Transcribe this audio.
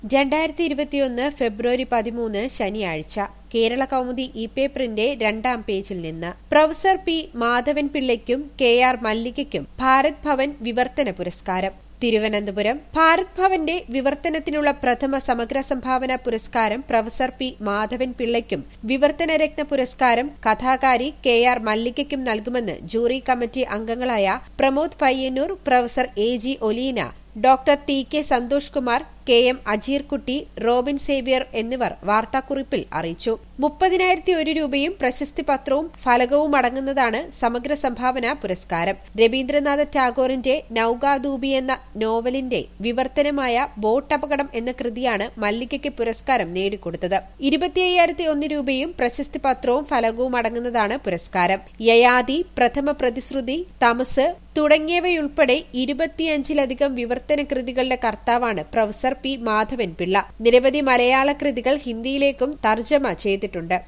രണ്ടായിരത്തി ഇരുപത്തിയൊന്ന് ഫെബ്രുവരി പതിമൂന്ന് ശനിയാഴ്ച കേരള കൗമുദി ഇ പേപ്പറിന്റെ രണ്ടാം പേജിൽ നിന്ന് പ്രൊഫസർ പി മാധവൻ പിള്ളയ്ക്കും കെ ആർ മല്ലികയ്ക്കും ഭാരത് ഭവൻ വിവർത്തന പുരസ്കാരം തിരുവനന്തപുരം ഭാരത് ഭവന്റെ വിവർത്തനത്തിനുള്ള പ്രഥമ സമഗ്ര സംഭാവന പുരസ്കാരം പ്രൊഫസർ പി മാധവൻ പിള്ളയ്ക്കും വിവർത്തന രത്ന പുരസ്കാരം കഥാകാരി കെ ആർ മല്ലികയ്ക്കും നൽകുമെന്ന് ജൂറി കമ്മിറ്റി അംഗങ്ങളായ Pramod Payyanur professor A G Oleena doctor T K Santhosh Kumar K M Ajeerkutty Robin Xavier എന്നിവർ വാർത്താക്കുറിപ്പിൽ അറിയിച്ചു മുപ്പതിനായിരത്തി ഒരു രൂപയും പ്രശസ്തി പത്രവും ഫലകവും അടങ്ങുന്നതാണ് സമഗ്ര സംഭാവന പുരസ്കാരം രവീന്ദ്രനാഥ ടാഗോറിന്റെ നൌഗാദൂബി എന്ന നോവലിന്റെ വിവർത്തനമായ ബോട്ട് അപകടം എന്ന കൃതിയാണ് മല്ലികയ്ക്ക് പുരസ്കാരം നേടിക്കൊടുത്തത് ഇരുപത്തിയ്യായിരത്തി ഒന്ന് രൂപയും പ്രശസ്തി പത്രവും ഫലകവും അടങ്ങുന്നതാണ് പുരസ്കാരം യയാതി പ്രഥമ പ്രതിശ്രുതി തമസ് തുടങ്ങിയവയുൾപ്പെടെ ഇരുപത്തിയഞ്ചിലധികം വിവർത്തന കൃതികളുടെ കർത്താവാണ് പ്രൊഫസർ പി മാധവൻ പിള്ള നിരവധി മലയാള കൃതികൾ ഹിന്ദിയിലേക്കും തർജ്ജമ ചെയ്തിട്ടുണ്ട്